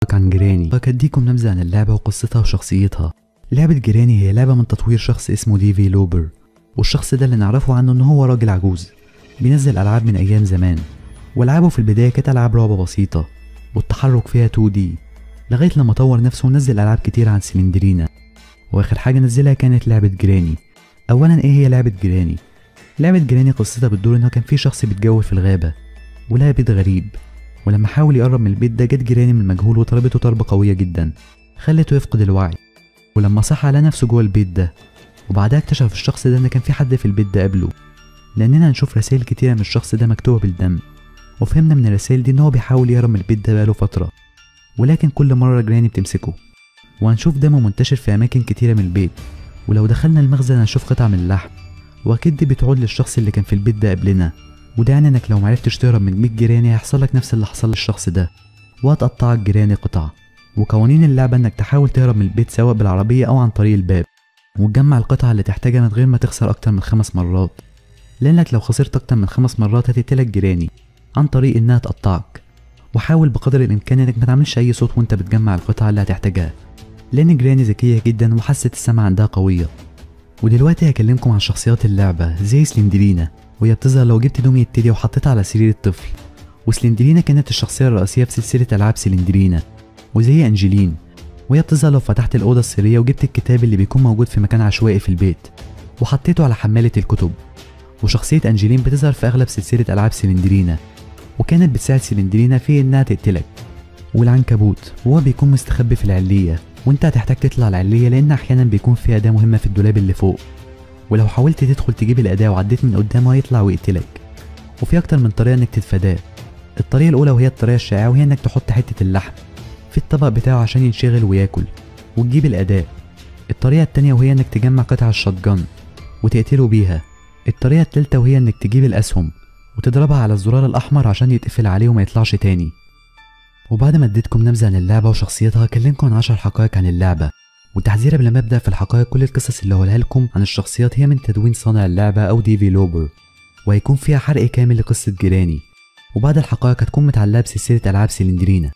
حقائق عن جيراني فكديكم نبذة عن اللعبة وقصتها وشخصيتها لعبة جيراني هي لعبة من تطوير شخص اسمه ديفي لوبر والشخص ده اللي نعرفه عنه ان هو راجل عجوز بينزل العاب من ايام زمان والعابه في البداية كانت العاب رعب بسيطة والتحرك فيها 2D لغاية لما طور نفسه ونزل العاب كتير عن سلندرينا واخر حاجة نزلها كانت لعبة جيراني اولا ايه هي لعبة جيراني لعبة جيراني قصتها بتدور انه كان في شخص بيتجول في الغابة ولقى بيت غريب ولما حاول يقرب من البيت ده جت جيراني من المجهول وضربته ضربة قوية جدا خلته يفقد الوعي ولما صحى على نفسه جوه البيت ده وبعدها اكتشف الشخص ده ان كان في حد في البيت ده قبله لاننا هنشوف رسائل كتيرة من الشخص ده مكتوبة بالدم وفهمنا من الرسائل دي ان هو بيحاول يهرب من البيت ده بقاله فترة ولكن كل مرة جراني بتمسكه وهنشوف دمه منتشر في أماكن كتيرة من البيت ولو دخلنا المخزن هنشوف قطع من اللحم وأكيد دي بتعود للشخص اللي كان في البيت ده قبلنا وده يعني إنك لو معرفتش تهرب من بيت جيراني هيحصل لك نفس اللي حصل للشخص ده وهتقطعك جيراني قطع وقوانين اللعبة إنك تحاول تهرب من البيت سواء بالعربية أو عن طريق الباب وتجمع القطع اللي تحتاجها من غير ما تخسر أكتر من خمس مرات لأنك لو خسرت أكتر من خمس مرات هتقتلك جيراني عن طريق إنها تقطعك وحاول بقدر الإمكان إنك ما تعملش أي صوت وأنت بتجمع القطع اللي هتحتاجها لأن جراني ذكية جدا وحاسة السمع عندها قوية ودلوقتي هكلمكم عن شخصيات اللعبة زي سلندرينا وهي بتظهر لو جبت دومي التيدي وحطيتها على سرير الطفل وسلندرينا كانت الشخصية الرئيسية في سلسلة ألعاب سلندرينا وزي أنجلين وهي بتظهر لو فتحت الأوضة السرية وجبت الكتاب اللي بيكون موجود في مكان عشوائي في البيت وحطيته على حمالة الكتب وشخصية أنجلين بتظهر في أغلب سلسلة ألعاب سلندرينا وكانت بتساعد سلندرينا في إنها تقتلك والعنكبوت وهو بيكون مستخبي في العلية وانت هتحتاج تطلع العلية لأن أحيانا بيكون في أداة مهمة في الدولاب اللي فوق ولو حاولت تدخل تجيب الأداة وعديت من قدامه هيطلع ويقتلك وفي أكتر من طريقة إنك تتفاداه الطريقة الأولى وهي الطريقة الشائعة وهي إنك تحط حتة اللحم في الطبق بتاعه عشان ينشغل وياكل وتجيب الأداة الطريقة التانية وهي إنك تجمع قطع الشotgun وتقتله بيها الطريقة التالتة وهي إنك تجيب الأسهم وتضربها على الزرار الأحمر عشان يتقفل عليه وما يطلعش تاني وبعد ما اديتكم نبذة عن اللعبة وشخصيتها هكلمكم عن عشر حقائق عن اللعبة وتحذير قبل ما ابدأ في الحقائق كل القصص اللي هقولها لكم عن الشخصيات هي من تدوين صانع اللعبة أو ديفي لوبر وهيكون فيها حرق كامل لقصة جيراني وبعد الحقائق هتكون متعلقة بسلسلة ألعاب سلندرينا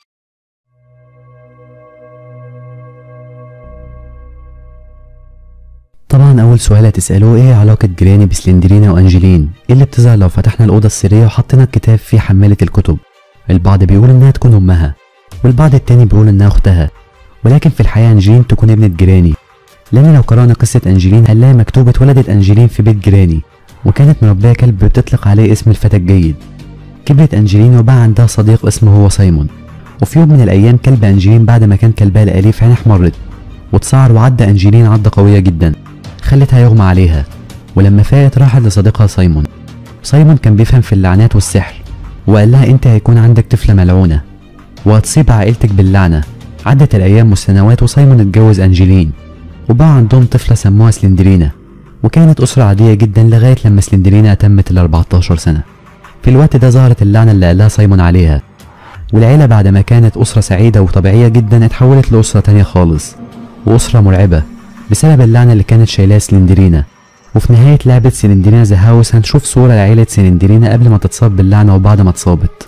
طبعا أول سؤال هتسألوه إيه علاقة جيراني بسلندرينا وأنجلين؟ إيه اللي بتظهر لو فتحنا الأوضة السرية وحطينا الكتاب في حمالة الكتب؟ البعض بيقول إنها تكون أمها والبعض التاني بيقول إنها أختها ولكن في الحقيقة أنجلين تكون ابنة جيراني لأن لو قرأنا قصة أنجلين هنلاقي مكتوب اتولدت أنجلين في بيت جيراني وكانت مربية كلب بتطلق عليه اسم الفتى الجيد كبرت أنجلين وبقى عندها صديق اسمه هو سايمون وفي يوم من الأيام كلب أنجلين بعد ما كان كلبها الأليف عينه احمرت واتسعر وعدى أنجلين عضة قوية جدا خلتها يغمى عليها ولما فاقت راحت لصديقها سايمون سايمون كان بيفهم في اللعنات والسحر وقال لها انت هيكون عندك طفلة ملعونة وهتصيب عائلتك باللعنة عدت الأيام والسنوات وسايمون اتجوز أنجلين وبقى عندهم طفلة سموها سلندرينا وكانت أسرة عادية جدا لغاية لما سلندرينا تمت ال 14 سنة في الوقت ده ظهرت اللعنة اللي قالها سايمون عليها والعيلة بعد ما كانت أسرة سعيدة وطبيعية جدا اتحولت لأسرة تانية خالص وأسرة مرعبة بسبب اللعنة اللي كانت شايلاها سلندرينا وفي نهاية لعبة سلندرينا ذا هاوس هنشوف صورة لعيلة سلندرينا قبل ما تتصاب باللعنة وبعد ما اتصابت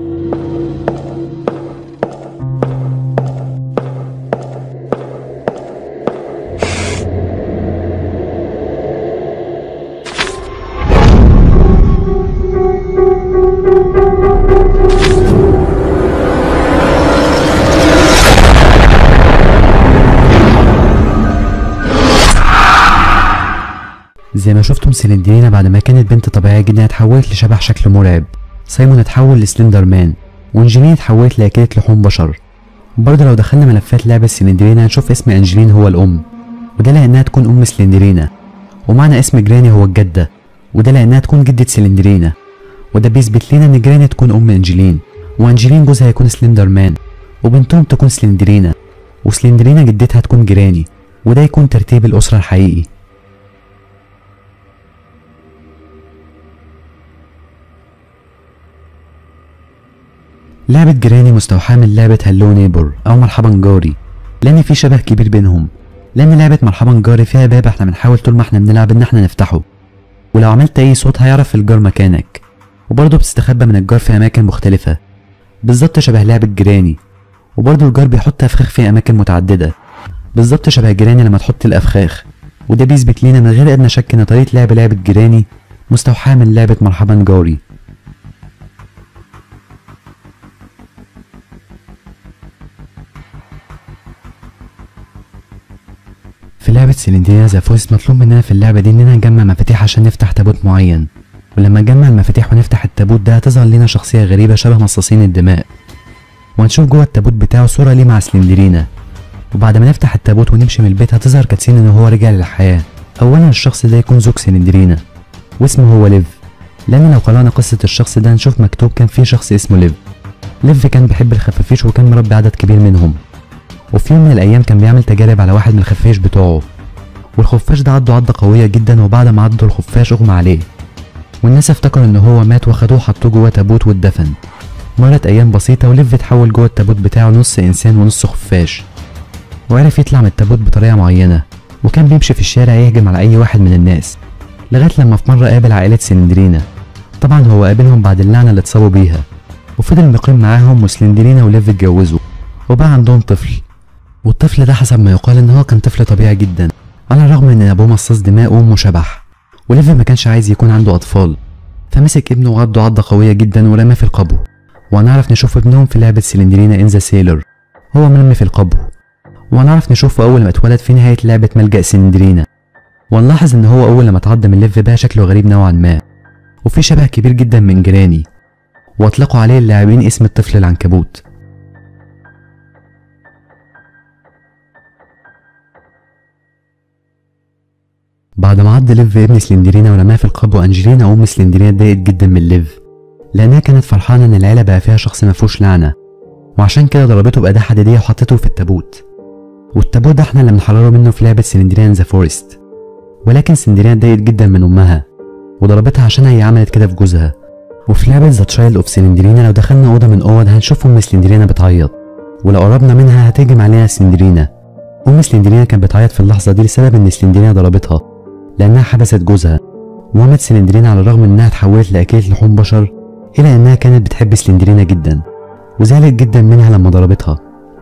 زي ما شفتم سلندرينا بعد ما كانت بنت طبيعية جدا اتحولت لشبح شكل مرعب سايمون اتحول لسلندر مان وانجلين اتحولت لأكلة لحوم بشر برضه لو دخلنا ملفات لعبة سلندرينا هنشوف اسم انجلين هو الأم وده لأنها تكون أم سلندرينا ومعنى اسم جراني هو الجدة وده لأنها تكون جدة سلندرينا وده بيثبت لنا إن جراني تكون أم انجلين وانجلين جوزها هيكون سلندر مان وبنتهم تكون سلندرينا وسلندرينا جدتها تكون جراني وده يكون ترتيب الأسرة الحقيقي لعبة جراني مستوحاة من لعبة هلو نيبر أو مرحبا جاري لأن في شبه كبير بينهم لأن لعبة مرحبا جاري فيها باب احنا بنحاول طول ما احنا بنلعب إن احنا نفتحه ولو عملت أي صوت هيعرف الجار مكانك وبرضه بتستخبى من الجار في أماكن مختلفة بالظبط شبه لعبة جراني وبرضه الجار بيحط أفخاخ في أماكن متعددة بالظبط شبه جيراني لما تحط الأفخاخ وده بيثبت لينا من غير أدنى شك إن طريقة لعب لعبة جيراني مستوحاة من لعبة مرحبا جاري في لعبة سيليندينا ذا فويس مطلوب مننا في اللعبة دي إننا نجمع مفاتيح عشان نفتح تابوت معين ولما نجمع المفاتيح ونفتح التابوت ده هتظهر لنا شخصية غريبة شبه مصاصين الدماء وهنشوف جوه التابوت بتاعه صورة ليه مع سلندرينا وبعد ما نفتح التابوت ونمشي من البيت هتظهر كاتسين إن هو رجع للحياة أولا الشخص ده يكون زوج سلندرينا واسمه هو ليف لأن لو قرأنا قصة الشخص ده هنشوف مكتوب كان فيه شخص اسمه ليف ليف كان بيحب الخفافيش وكان مربي عدد كبير منهم وفي يوم من الأيام كان بيعمل تجارب على واحد من الخفاش بتوعه والخفاش ده عضه عضة قوية جدا وبعد ما عضه الخفاش أغمى عليه والناس افتكروا إن هو مات وخدوه حطوه جوه تابوت واتدفن مرت أيام بسيطة وليف اتحول جوه التابوت بتاعه نص إنسان ونص خفاش وعرف يطلع من التابوت بطريقة معينة وكان بيمشي في الشارع يهجم على أي واحد من الناس لغاية لما في مرة قابل عائلة سلندرينا طبعا هو قابلهم بعد اللعنة اللي اتصابوا بيها وفضل مقيم معاهم وسلندرينا وليف اتجوزوا وبقى عندهم طفل والطفل ده حسب ما يقال ان هو كان طفل طبيعي جدا على الرغم ان ابوه مصاص دماء وامه شبح وليف ما كانش عايز يكون عنده اطفال فمسك ابنه وعضه عضه قويه جدا ورماه في القبو وهنعرف نشوف ابنهم في لعبه سلندرينا ان ذا سيلر هو مرمي في القبو وهنعرف نشوفه اول ما اتولد في نهايه لعبه ملجا سلندرينا ونلاحظ ان هو اول لما اتعض من ليف بقى شكله غريب نوعا ما وفي شبه كبير جدا من جيراني واطلقوا عليه اللاعبين اسم الطفل العنكبوت بعد ما عض ليف ابن سلندرينا ورماه في القبو انجلينا ام سلندرينا اتضايقت جدا من ليف لانها كانت فرحانه ان العيله بقى فيها شخص مفهوش لعنه وعشان كده ضربته بأداة حديدية وحطته في التابوت والتابوت ده احنا اللي بنحرره منه في لعبة سلندريان ذا فورست ولكن سلندريان اتضايقت جدا من امها وضربتها عشان هي عملت كده في جوزها وفي لعبة ذا تشايلد اوف سلندرينا لو دخلنا أوضة من أوض هنشوف أم سلندرينا بتعيط ولو قربنا منها هتهجم علينا سلندرينا أم سلندرينا كانت بتعيط في اللحظة دي لسبب إن سلندرينا ضربتها لأنها حبست جوزها ومامت سلندرينا على الرغم إنها اتحولت لأكلة لحوم بشر إلا إنها كانت بتحب سلندرينا جدا وزعلت جدا منها لما ضربتها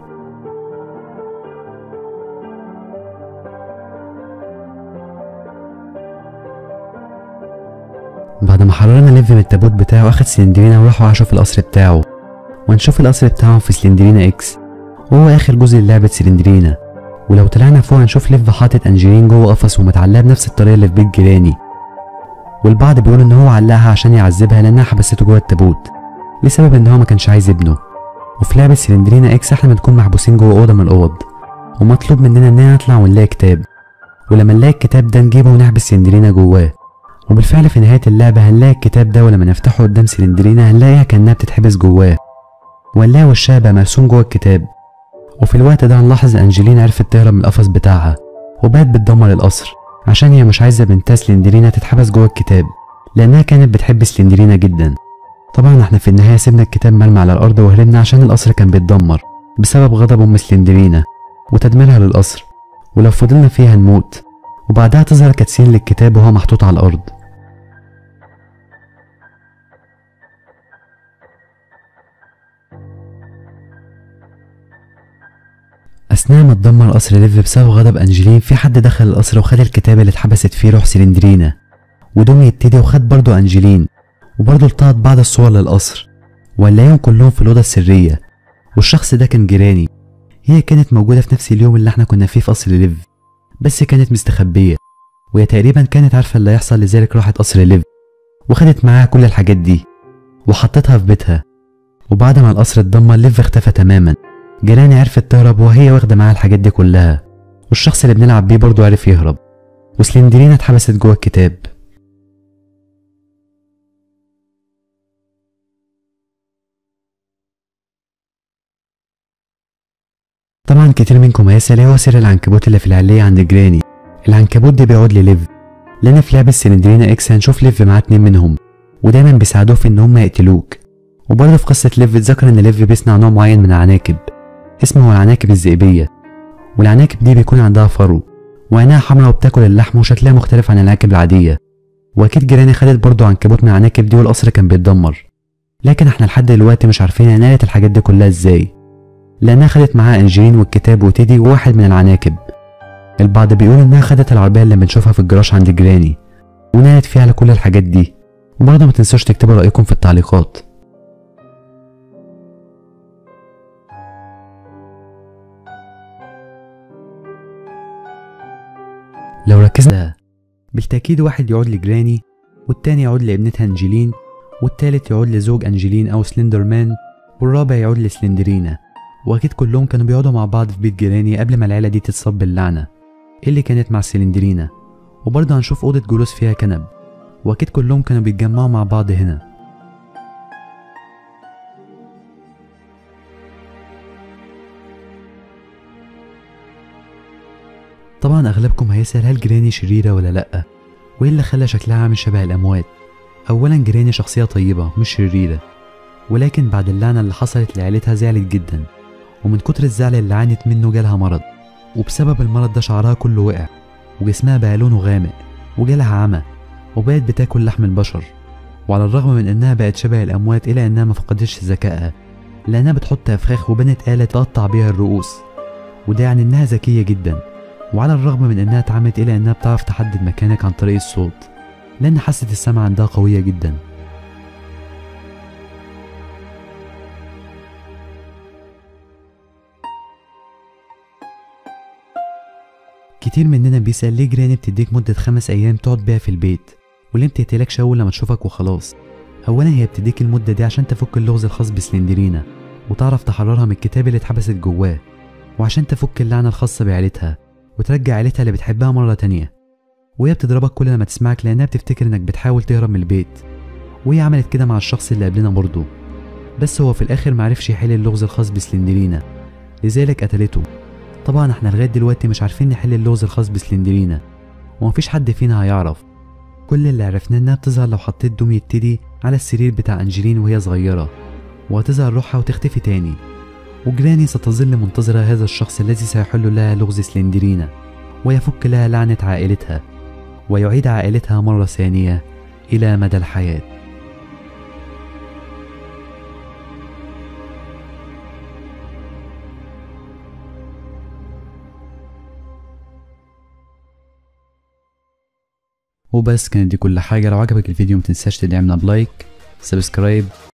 بعد ما حررنا ليف من التابوت بتاعه أخد سلندرينا وراحوا عاشوا في القصر بتاعه ونشوف القصر بتاعهم في سلندرينا إكس وهو آخر جزء للعبة سلندرينا ولو طلعنا فوق هنشوف ليف حاطط أنجلين جوه قفص ومتعلقة بنفس الطريقة اللي في بيت جيراني والبعض بيقول إن هو علقها عشان يعذبها لأنها حبسته جوه التابوت لسبب إن هو ما كانش عايز ابنه وفي لعبة سلندرينا إكس إحنا بنكون محبوسين جوه أوضة من الأوض ومطلوب مننا إننا نطلع ونلاقي كتاب ولما نلاقي الكتاب ده نجيبه ونحبس سلندرينا جواه وبالفعل في نهاية اللعبة هنلاقي الكتاب ده ولما نفتحه قدام سلندرينا هنلاقيها كأنها بتتحبس جواه وهنلاقي وشها بقى مرسوم جوه الكتاب وفي الوقت ده هنلاحظ أنجلينا عرفت تهرب من القفص بتاعها وبقت بتدمر القصر عشان هي مش عايزة بنتها سلندرينا تتحبس جوه الكتاب لأنها كانت بتحب سلندرينا جدا طبعا احنا في النهاية سيبنا الكتاب مرمي على الأرض وهربنا عشان القصر كان بيتدمر بسبب غضب أم سلندرينا وتدميرها للقصر ولو فضلنا فيها هنموت وبعدها تظهر كاتسين للكتاب وهو محطوط على الأرض أثناء ما اتدمر قصر ليف بسبب غضب أنجلين في حد دخل القصر وخد الكتاب اللي اتحبست فيه روح سلندرينا ودوم يبتدي وخد برضه أنجلين وبرضه التقط بعض الصور للقصر ونلاقيهم كلهم في الأوضة السرية والشخص ده كان جيراني هي كانت موجودة في نفس اليوم اللي احنا كنا فيه في قصر ليف بس كانت مستخبية وهي تقريبا كانت عارفة اللي هيحصل لذلك راحت قصر ليف وخدت معاها كل الحاجات دي وحطتها في بيتها وبعد ما القصر اتدمر ليف اختفى تماما جيراني عرفت تهرب وهي واخدة معاها الحاجات دي كلها والشخص اللي بنلعب بيه برضه عرف يهرب وسلندرينا اتحبست جوه الكتاب طبعا كتير منكم هيسأل ايه هو سر العنكبوت اللي في العلية عند جراني العنكبوت ده بيقعد لليف لان في لعبة سلندرينا اكس هنشوف ليف معاه اتنين منهم ودايما بيساعدوه في ان هم يقتلوك وبرضه في قصة ليف اتذكر ان ليف بيصنع نوع معين من العناكب اسمه العناكب الذئبية والعناكب دي بيكون عندها فرو وعينها حمراء وبتاكل اللحم وشكلها مختلف عن العناكب العادية واكيد جيراني خدت برضه عنكبوت من العناكب دي والقصر كان بيتدمر لكن احنا لحد دلوقتي مش عارفين هي نالت الحاجات دي كلها ازاي لأنها خدت معاها أنجلين والكتاب وتيدي وواحد من العناكب البعض بيقول إنها خدت العربية اللي بنشوفها في الجراج عند جراني ونادت فيها على كل الحاجات دي وبرضه ما تنسوش تكتبوا رأيكم في التعليقات لو ركزنا بالتأكيد واحد يعود لجراني والتاني يعود لابنتها أنجلين والتالت يعود لزوج أنجلين أو سلندر مان والرابع يعود لسلندرينا وأكيد كلهم كانوا بيقعدوا مع بعض في بيت جيراني قبل ما العيلة دي تتصاب باللعنة اللي كانت مع سلندرينا وبرضه هنشوف أوضة جلوس فيها كنب وأكيد كلهم كانوا بيتجمعوا مع بعض هنا طبعا أغلبكم هيسأل هل جراني شريرة ولا لأ وإيه اللي خلى شكلها عامل شبه الأموات أولا جراني شخصية طيبة مش شريرة ولكن بعد اللعنة اللي حصلت لعيلتها زعلت جدا ومن كتر الزعل اللي عانت منه جالها مرض وبسبب المرض ده شعرها كله وقع وجسمها بقى لونه غامق وجالها عمى وبقت بتاكل لحم البشر وعلى الرغم من انها بقت شبه الاموات الا انها ما فقدتش ذكائها لانها بتحط افخاخ وبنت آلة تقطع بيها الرؤوس وده يعني انها ذكية جدا وعلى الرغم من انها اتعمت الا انها بتعرف تحدد مكانك عن طريق الصوت لان حاسة السمع عندها قوية جدا كتير مننا بيسأل ليه جراني بتديك مدة خمس أيام تقعد بيها في البيت وليه متقتلكش أول لما تشوفك وخلاص أولا هي بتديك المدة دي عشان تفك اللغز الخاص بسلندرينا وتعرف تحررها من الكتاب اللي اتحبست جواه وعشان تفك اللعنة الخاصة بعيلتها وترجع عيلتها اللي بتحبها مرة تانية وهي بتضربك كل لما تسمعك لأنها بتفتكر إنك بتحاول تهرب من البيت وهي عملت كده مع الشخص اللي قبلنا برضه بس هو في الآخر معرفش يحل اللغز الخاص بسلندرينا لذلك قتلته طبعا احنا لغاية دلوقتي مش عارفين نحل اللغز الخاص بسلندرينا ومفيش حد فينا هيعرف كل اللي عرفناه انها بتظهر لو حطيت دمية تيدي على السرير بتاع انجلين وهي صغيرة وهتظهر روحها وتختفي تاني وجراني ستظل منتظرة هذا الشخص الذي سيحل لها لغز سلندرينا ويفك لها لعنة عائلتها ويعيد عائلتها مرة ثانية إلى مدى الحياة وبس كانت دي كل حاجة لو عجبك الفيديو متنساش تدعمنا بلايك سبسكرايب